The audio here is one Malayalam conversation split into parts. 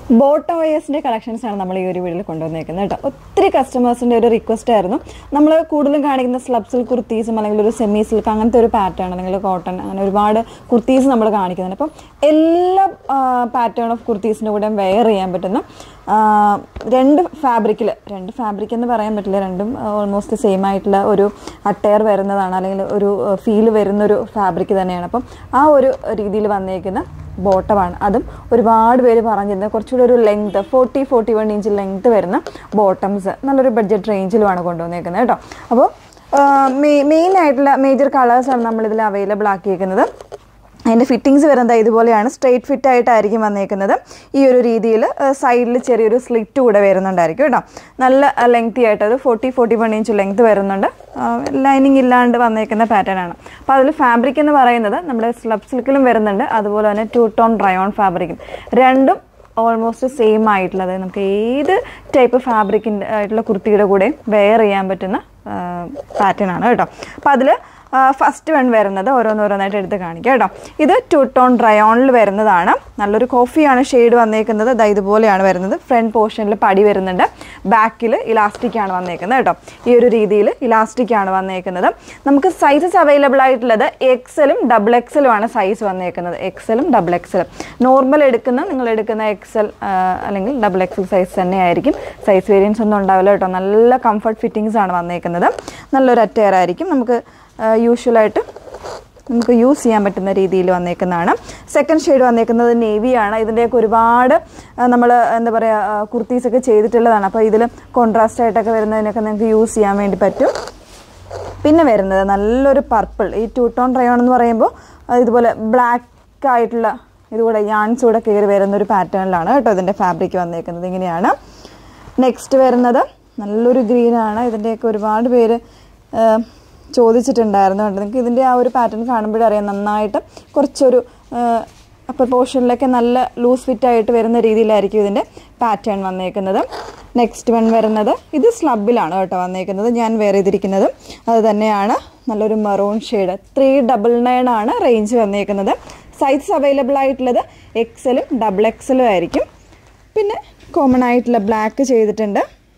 ബോട്ടം വയേഴ്സിൻ്റെ കളക്ഷൻസാണ് നമ്മൾ ഈ ഒരു വീഡിയോയിൽ കൊണ്ടുവന്നേക്കുന്നത് കേട്ടോ ഒത്തിരി കസ്റ്റമേഴ്സിൻ്റെ ഒരു റിക്വസ്റ്റ് ആയിരുന്നു നമ്മൾ കൂടുതലും കാണിക്കുന്ന സ്ലബ് സിൽക്ക് കുർത്തീസും അല്ലെങ്കിൽ ഒരു സെമി സിൽക്ക് അങ്ങനത്തെ ഒരു പാറ്റേൺ അല്ലെങ്കിൽ കോട്ടൺ അങ്ങനെ ഒരുപാട് കുർത്തീസ് നമ്മൾ കാണിക്കുന്നുണ്ട് അപ്പം എല്ലാ പാറ്റേൺ ഓഫ് കുർത്തീസിൻ്റെ കൂടെ വെയർ ചെയ്യാൻ പറ്റുന്ന ആ, രണ്ട് ഫാബ്രിക്കിൽ രണ്ട് ഫാബ്രിക് എന്ന് പറയാൻ പറ്റില്ല രണ്ടും ഓൾമോസ്റ്റ് സെയിം ആയിട്ടുള്ള ഒരു അട്ടയർ വരുന്നതാണ് അല്ലെങ്കിൽ ഒരു ഫീൽ വരുന്നൊരു ഫാബ്രിക് തന്നെയാണ് അപ്പം ആ ഒരു രീതിയിൽ വന്നേക്കുന്ന ബോട്ടമാണ് അതും ഒരുപാട് പേര് പറഞ്ഞിരുന്നത് കുറച്ചുകൂടി ഒരു length forty forty one inch length വരുന്ന ബോട്ടംസ് നല്ലൊരു ബഡ്ജറ്റ് റേഞ്ചിലുമാണ് കൊണ്ടുവന്നേക്കുന്നത് കേട്ടോ അപ്പോൾ മെയിൻ ആയിട്ടുള്ള മേജർ കളേഴ്സാണ് നമ്മളിതിൽ അവൈലബിൾ ആക്കിയേക്കുന്നത് അതിൻ്റെ ഫിറ്റിങ്സ് വരുന്നത് ഇതുപോലെയാണ് സ്ട്രെയിറ്റ് ഫിറ്റ് ആയിട്ടായിരിക്കും വന്നേക്കുന്നത് ഈ ഒരു രീതിയിൽ സൈഡിൽ ചെറിയൊരു സ്ലിറ്റ് കൂടെ വരുന്നുണ്ടായിരിക്കും കേട്ടോ നല്ല ലെങ്തി ആയിട്ട് അത് forty forty one inch length വരുന്നുണ്ട് ലൈനിങ് ഇല്ലാണ്ട് വന്നേക്കുന്ന പാറ്റേൺ ആണ് അപ്പോൾ അതിൽ ഫാബ്രിക് എന്ന് പറയുന്നത് നമ്മുടെ സ്ലബ് സിൽക്കിലും വരുന്നുണ്ട് അതുപോലെ തന്നെ ടു ടോൺ ഡ്രയോൺ ഫാബ്രിക്കും രണ്ടും ഓൾമോസ്റ്റ് സെയിം ആയിട്ടുള്ളത് നമുക്ക് ഏത് ടൈപ്പ് ഫാബ്രിക്കിൻ്റെ ആയിട്ടുള്ള കുർത്തിയുടെ കൂടെ വെയർ ചെയ്യാൻ പറ്റുന്ന പാറ്റേൺ ആണ് കേട്ടോ അപ്പോൾ അതിൽ ഫസ്റ്റ് വൺ വരുന്നത് ഓരോന്നോരോന്നായിട്ട് എടുത്ത് കാണിക്കാം കേട്ടോ ഇത് ടു ടോൺ ഡ്രയോണിൽ വരുന്നതാണ് നല്ലൊരു കോഫിയാണ് ഷെയ്ഡ് വന്നേക്കുന്നത് ദാ ഇതുപോലെയാണ് വരുന്നത് ഫ്രണ്ട് പോർഷനിൽ പടി വരുന്നുണ്ട് ബാക്കിൽ ഇലാസ്റ്റിക് ആണ് വന്നേക്കുന്നത് കേട്ടോ ഈ ഒരു രീതിയിൽ ഇലാസ്റ്റിക് ആണ് വന്നേക്കുന്നത് നമുക്ക് സൈസസ് അവൈലബിൾ ആയിട്ടുള്ളത് എക്സലും ഡബിൾ എക്സലുമാണ് സൈസ് വന്നേക്കുന്നത് എക്സലും ഡബിൾ എക്സലും നോർമൽ എടുക്കുന്ന നിങ്ങൾ എടുക്കുന്ന എക്സൽ അല്ലെങ്കിൽ ഡബിൾ എക്സൽ സൈസ് തന്നെയായിരിക്കും സൈസ് വേരിയൻസ് ഒന്നും ഉണ്ടാവില്ല കേട്ടോ നല്ല കംഫർട്ട് ഫിറ്റിങ്സ് ആണ് വന്നേക്കുന്നത് നല്ലൊരു അറ്റയർ ആയിരിക്കും നമുക്ക് യൂഷ്വലായിട്ട് നമുക്ക് യൂസ് ചെയ്യാൻ പറ്റുന്ന രീതിയിൽ വന്നേക്കുന്നതാണ് സെക്കൻഡ് ഷെയ്ഡ് വന്നേക്കുന്നത് നേവിയാണ് ഇതിൻ്റെയൊക്കെ ഒരുപാട് നമ്മൾ എന്താ പറയുക കുർത്തീസൊക്കെ ചെയ്തിട്ടുള്ളതാണ് അപ്പോൾ ഇതിൽ കോൺട്രാസ്റ്റ് ആയിട്ടൊക്കെ വരുന്നതിനൊക്കെ നിങ്ങൾക്ക് യൂസ് ചെയ്യാൻ വേണ്ടി പറ്റും പിന്നെ വരുന്നത് നല്ലൊരു പർപ്പിൾ ഈ ടൂ ടോൺ റയോൺ എന്ന് പറയുമ്പോൾ അത് ഇതുപോലെ ബ്ലാക്ക് ആയിട്ടുള്ള ഇതുകൂടെ യാൺസ് കൂടെ കയറി വരുന്ന ഒരു പാറ്റേണിലാണ് കേട്ടോ ഇതിൻ്റെ ഫാബ്രിക് വന്നേക്കുന്നത് ഇങ്ങനെയാണ് നെക്സ്റ്റ് വരുന്നത് നല്ലൊരു ഗ്രീനാണ് ഇതിൻ്റെയൊക്കെ ഒരുപാട് പേര് ആ, ചോദിച്ചിട്ടുണ്ടായിരുന്നു കേട്ടോ നിങ്ങൾക്ക് ഇതിൻ്റെ ആ ഒരു പാറ്റേൺ കാണുമ്പോഴേ അറിയാം നന്നായിട്ട് കുറച്ചൊരു അപ്പർ പോർഷനിലൊക്കെ നല്ല ലൂസ് ഫിറ്റ് ആയിട്ട് വരുന്ന രീതിയിലായിരിക്കും ഇതിൻ്റെ പാറ്റേൺ വന്നേക്കുന്നത് നെക്സ്റ്റ് വൺ വരുന്നത് ഇത് സ്ലബിലാണ് കേട്ടോ വന്നേക്കുന്നത് ഞാൻ വേറെ ചെയ്തിരിക്കുന്നത് അത് തന്നെയാണ് നല്ലൊരു maroon shade three double nine ആണ് റേഞ്ച് വന്നേക്കുന്നത് സൈസ് അവൈലബിൾ ആയിട്ടുള്ളത് എക്സലും ഡബിൾ എക്സലും ആയിരിക്കും പിന്നെ കോമൺ ആയിട്ടുള്ള ബ്ലാക്ക് ചെയ്തിട്ടുണ്ട്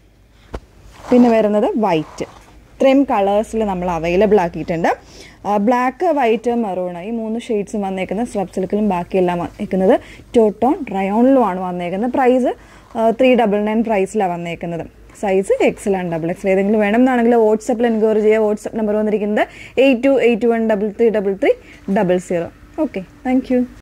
പിന്നെ വരുന്നത് വൈറ്റ് ഇത്രയും കളേഴ്സിൽ നമ്മൾ അവൈലബിൾ ആക്കിയിട്ടുണ്ട് ബ്ലാക്ക് വൈറ്റ് മെറൂൺ ഈ മൂന്ന് ഷെയ്ഡ്സും വന്നേക്കുന്നത് സ്ലബ് സിൽക്കിലും ബാക്കിയെല്ലാം വന്നേക്കുന്നത് ടോട്ടോൺ ഡ്രയോണിലുമാണ് വന്നേക്കുന്നത് പ്രൈസ് ത്രീ ഡബിൾ നയൻ പ്രൈസിലാണ് വന്നേക്കുന്നത് size XL and double XL ഏതെങ്കിലും വേണമെന്നാണെങ്കിൽ വാട്സപ്പിൽ എൻക്വയറി ചെയ്യുക വാട്സപ്പ് നമ്പർ വന്നിരിക്കുന്നത് eight two eight one double three double three double zero okay thank U